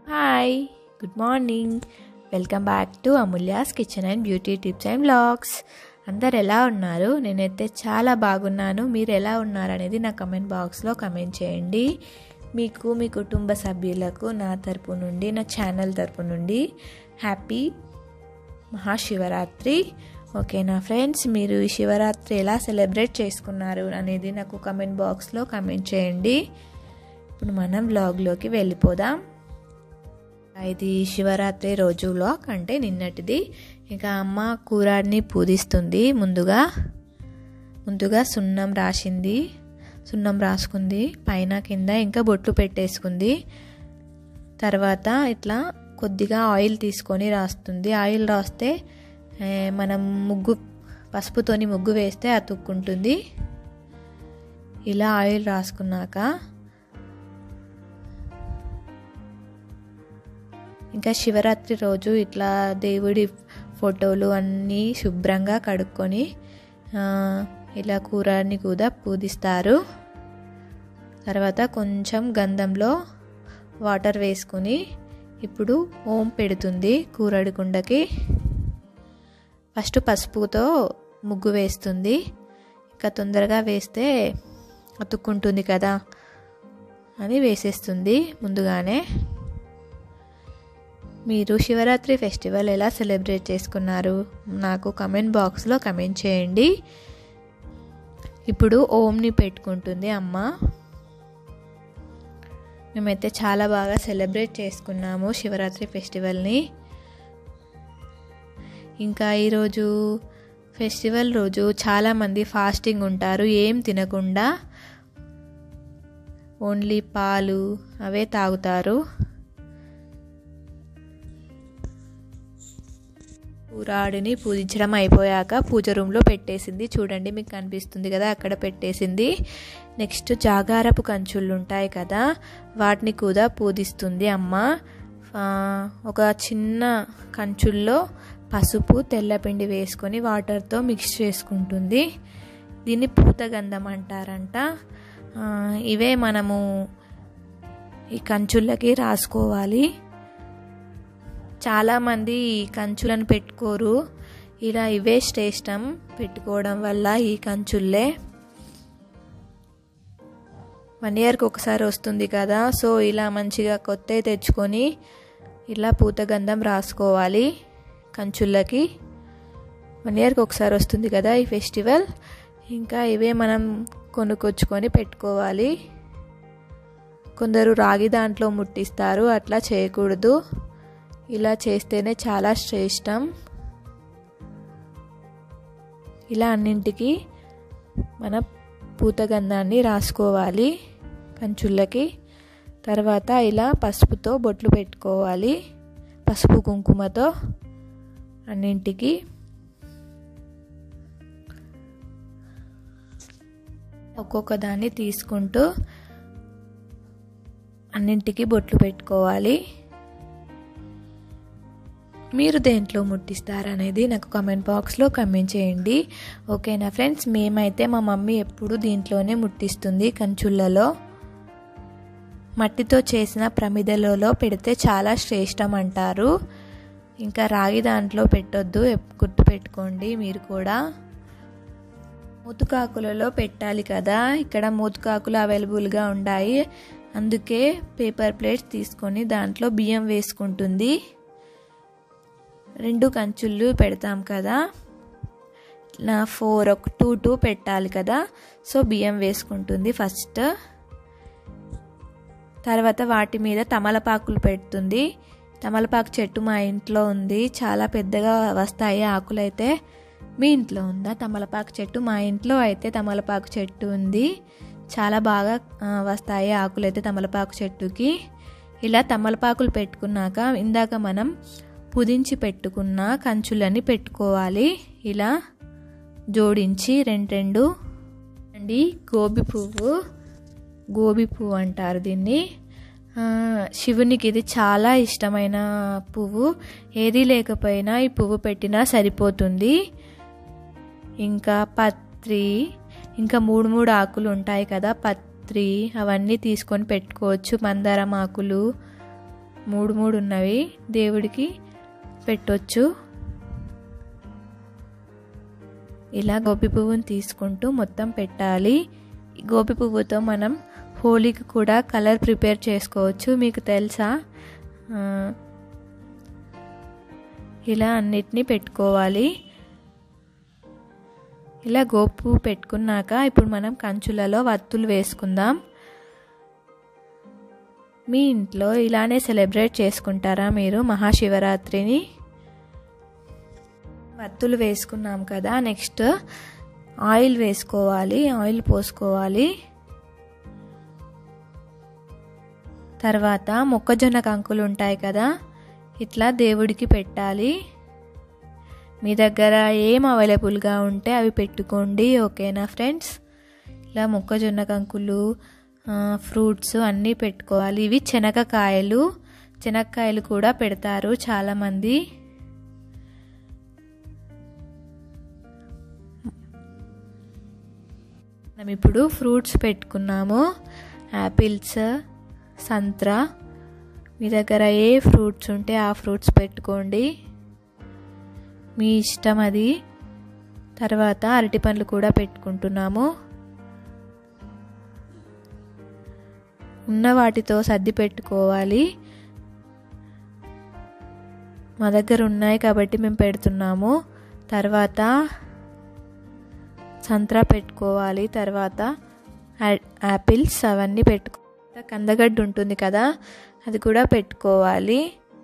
hi good morning welcome back to Amulya's kitchen and beauty tips and blogs అందరు ఎలా ఉన్నారు నేనైతే చాలా బాగున్నాను మీరు ఎలా ఉన్నారు అనేది నా కమెంట్ బాక్స్లో కమెంట్ చేయండి మీకు మీ కుటుంబ సభ్యులకు నా తరపు నుండి నా ఛానల్ తరపు నుండి హ్యాపీ మహాశివరాత్రి ఓకేనా ఫ్రెండ్స్ మీరు ఈ శివరాత్రి ఎలా సెలబ్రేట్ చేసుకున్నారు అనేది నాకు కమెంట్ బాక్స్లో కమెంట్ చేయండి ఇప్పుడు మనం వ్లాగ్లోకి వెళ్ళిపోదాం ఇది శివరాత్రి రోజు వ్లాగ్ అంటే నిన్నటిది ఇక అమ్మ కూరాడిని పూజిస్తుంది ముందుగా ముందుగా సున్నం రాసింది సున్నం రాసుకుంది పైన కింద ఇంకా బొట్లు పెట్టేసుకుంది తర్వాత ఇట్లా కొద్దిగా ఆయిల్ తీసుకొని రాస్తుంది ఆయిల్ రాస్తే మనం ముగ్గు పసుపుతోని ముగ్గు వేస్తే అతుక్కుంటుంది ఇలా ఆయిల్ రాసుకున్నాక ఇంకా శివరాత్రి రోజు ఇట్లా దేవుడి ఫోటోలు అన్నీ శుభ్రంగా కడుక్కొని ఇలా కూరని కూడా పూజిస్తారు తర్వాత కొంచెం గంధంలో వాటర్ వేసుకుని ఇప్పుడు ఓం పెడుతుంది కూరడి కుండకి ఫస్ట్ పసుపుతో ముగ్గు వేస్తుంది ఇంకా తొందరగా వేస్తే అతుక్కుంటుంది కదా అని వేసేస్తుంది ముందుగానే మీరు శివరాత్రి ఫెస్టివల్ ఎలా సెలబ్రేట్ చేసుకున్నారు నాకు కమెంట్ బాక్స్లో కమెంట్ చేయండి ఇప్పుడు ఓంని పెట్టుకుంటుంది అమ్మ మేమైతే చాలా బాగా సెలబ్రేట్ చేసుకున్నాము శివరాత్రి ఫెస్టివల్ని ఇంకా ఈరోజు ఫెస్టివల్ రోజు చాలామంది ఫాస్టింగ్ ఉంటారు ఏం తినకుండా ఓన్లీ పాలు అవే తాగుతారు కూరాడిని పూజించడం అయిపోయాక పూజ రూమ్లో పెట్టేసింది చూడండి మీకు కనిపిస్తుంది కదా అక్కడ పెట్టేసింది నెక్స్ట్ జాగారపు కంచుళ్ళు ఉంటాయి కదా వాటిని కూడా పూజిస్తుంది అమ్మ ఒక చిన్న కంచుల్లో పసుపు తెల్లపిండి వేసుకొని వాటర్తో మిక్స్ చేసుకుంటుంది దీన్ని పూతగంధం అంటారంట ఇవే మనము ఈ కంచుళ్ళకి రాసుకోవాలి చాలామంది కంచులను పెట్టుకోరు ఇలా ఇవే శ్రేష్టం పెట్టుకోవడం వల్ల ఈ కంచుల్లే వన్ ఇయర్కి ఒకసారి వస్తుంది కదా సో ఇలా మంచిగా కొత్త తెచ్చుకొని ఇలా పూతగంధం రాసుకోవాలి కంచుళ్ళకి వన్ ఇయర్కి ఒకసారి వస్తుంది కదా ఈ ఫెస్టివల్ ఇంకా ఇవే మనం కొనుక్కొచ్చుకొని పెట్టుకోవాలి కొందరు రాగి దాంట్లో ముట్టిస్తారు అట్లా చేయకూడదు ఇలా చేస్తేనే చాలా శ్రేష్టం ఇలా అన్నింటికి మన పూతగంధాన్ని రాసుకోవాలి కంచుళ్ళకి తర్వాత ఇలా పసుపుతో బొట్లు పెట్టుకోవాలి పసుపు కుంకుమతో అన్నింటికి ఒక్కొక్క దాన్ని తీసుకుంటూ అన్నింటికి బొట్లు పెట్టుకోవాలి మీరు దేంట్లో ముట్టిస్తారనేది నాకు కమెంట్ బాక్స్లో కమెంట్ చేయండి ఓకేనా ఫ్రెండ్స్ మేమైతే మా మమ్మీ ఎప్పుడు దీంట్లోనే ముట్టిస్తుంది కంచుళ్ళలో మట్టితో చేసిన ప్రమిదలలో పెడితే చాలా శ్రేష్టం అంటారు ఇంకా రాగి దాంట్లో పెట్టొద్దు గుర్తు పెట్టుకోండి మీరు కూడా మూతుకాకులలో పెట్టాలి కదా ఇక్కడ మూతుకాకులు అవైలబుల్గా ఉన్నాయి అందుకే పేపర్ ప్లేట్స్ తీసుకొని దాంట్లో బియ్యం వేసుకుంటుంది రెండు కంచుళ్ళు పెడతాం కదా నా ఫోర్ ఒక టూ టూ పెట్టాలి కదా సో బియ్యం వేసుకుంటుంది ఫస్ట్ తర్వాత వాటి మీద తమలపాకులు పెడుతుంది తమలపాకు చెట్టు మా ఇంట్లో ఉంది చాలా పెద్దగా వస్తాయి ఆకులైతే మీ ఇంట్లో ఉందా తమలపాకు చెట్టు మా ఇంట్లో అయితే తమలపాకు చెట్టు ఉంది చాలా బాగా వస్తాయి ఆకులైతే తమలపాకు చెట్టుకి ఇలా తమలపాకులు పెట్టుకున్నాక ఇందాక మనం పుదించి పెట్టుకున్న కంచులని పెట్టుకోవాలి ఇలా జోడించి రెండు రెండు అండి గోబి పువ్వు గోబి పువ్వు అంటారు దీన్ని శివునికి ఇది చాలా ఇష్టమైన పువ్వు ఏది లేకపోయినా ఈ పువ్వు పెట్టినా సరిపోతుంది ఇంకా పత్రి ఇంకా మూడు మూడు ఆకులు ఉంటాయి కదా పత్రి అవన్నీ తీసుకొని పెట్టుకోవచ్చు మందారం ఆకులు మూడు మూడు ఉన్నవి దేవుడికి పెట్టొచ్చు ఇలా గోపి పువ్వుని తీసుకుంటూ మొత్తం పెట్టాలి గోపి పువ్వుతో మనం హోలీకి కూడా కలర్ ప్రిపేర్ చేసుకోవచ్చు మీకు తెలుసా ఇలా అన్నిటినీ పెట్టుకోవాలి ఇలా గోపు పెట్టుకున్నాక ఇప్పుడు మనం కంచులలో వత్తులు వేసుకుందాం మీ ఇంట్లో ఇలానే సెలబ్రేట్ చేసుకుంటారా మీరు మహాశివరాత్రిని వత్తులు వేసుకున్నాం కదా నెక్స్ట్ ఆయిల్ వేసుకోవాలి ఆయిల్ పోసుకోవాలి తర్వాత మొక్కజొన్న కంకులు ఉంటాయి కదా ఇట్లా దేవుడికి పెట్టాలి మీ దగ్గర ఏం అవైలబుల్గా ఉంటే అవి పెట్టుకోండి ఓకేనా ఫ్రెండ్స్ ఇలా మొక్కజొన్న కంకులు ఫ్రూట్స్ అన్నీ పెట్టుకోవాలి ఇవి శనగకాయలు శనగకాయలు కూడా పెడతారు చాలామంది మనం ఇప్పుడు ఫ్రూట్స్ పెట్టుకున్నాము యాపిల్స్ సంత్రా మీ దగ్గర ఏ ఫ్రూట్స్ ఉంటే ఆ ఫ్రూట్స్ పెట్టుకోండి మీ ఇష్టం అది తర్వాత అరటి పండ్లు కూడా పెట్టుకుంటున్నాము ఉన్న వాటితో సర్ది పెట్టుకోవాలి మా దగ్గర ఉన్నాయి కాబట్టి మేము పెడుతున్నాము తర్వాత సంత్రా పెట్టుకోవాలి తర్వాత యాపిల్స్ అవన్నీ పెట్టుకో కందగడ్డ ఉంటుంది కదా అది కూడా పెట్టుకోవాలి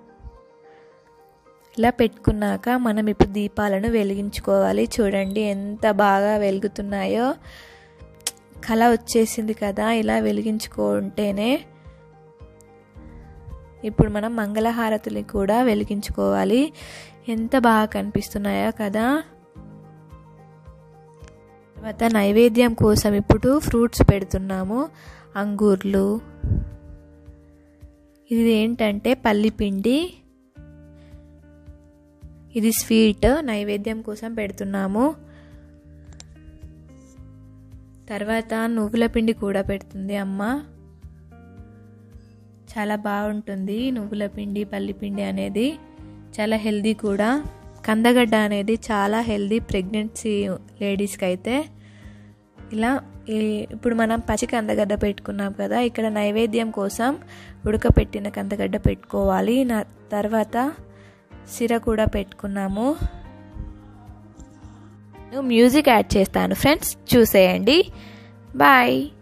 ఇలా పెట్టుకున్నాక మనం ఇప్పుడు దీపాలను వెలిగించుకోవాలి చూడండి ఎంత బాగా వెలుగుతున్నాయో కళ వచ్చేసింది కదా ఇలా వెలిగించుకుంటేనే ఇప్పుడు మనం మంగళహారతులు కూడా వెలిగించుకోవాలి ఎంత బాగా కనిపిస్తున్నాయో కదా తర్వాత నైవేద్యం కోసం ఇప్పుడు ఫ్రూట్స్ పెడుతున్నాము అంగూర్లు ఇది ఏంటంటే పల్లిపిండి ఇది స్వీట్ నైవేద్యం కోసం పెడుతున్నాము తర్వాత నువ్వుల పిండి కూడా పెడుతుంది అమ్మ చాలా బాగుంటుంది నువ్వుల పిండి పల్లిపిండి అనేది చాలా హెల్దీ కూడా కందగడ్డ అనేది చాలా హెల్దీ ప్రెగ్నెన్సీ లేడీస్కి అయితే ఇలా ఇప్పుడు మనం పచ్చి కందగడ్డ పెట్టుకున్నాం కదా ఇక్కడ నైవేద్యం కోసం ఉడకపెట్టిన కందగడ్డ పెట్టుకోవాలి నా తర్వాత సిర కూడా పెట్టుకున్నాము మ్యూజిక్ యాడ్ చేస్తాను ఫ్రెండ్స్ చూసేయండి బాయ్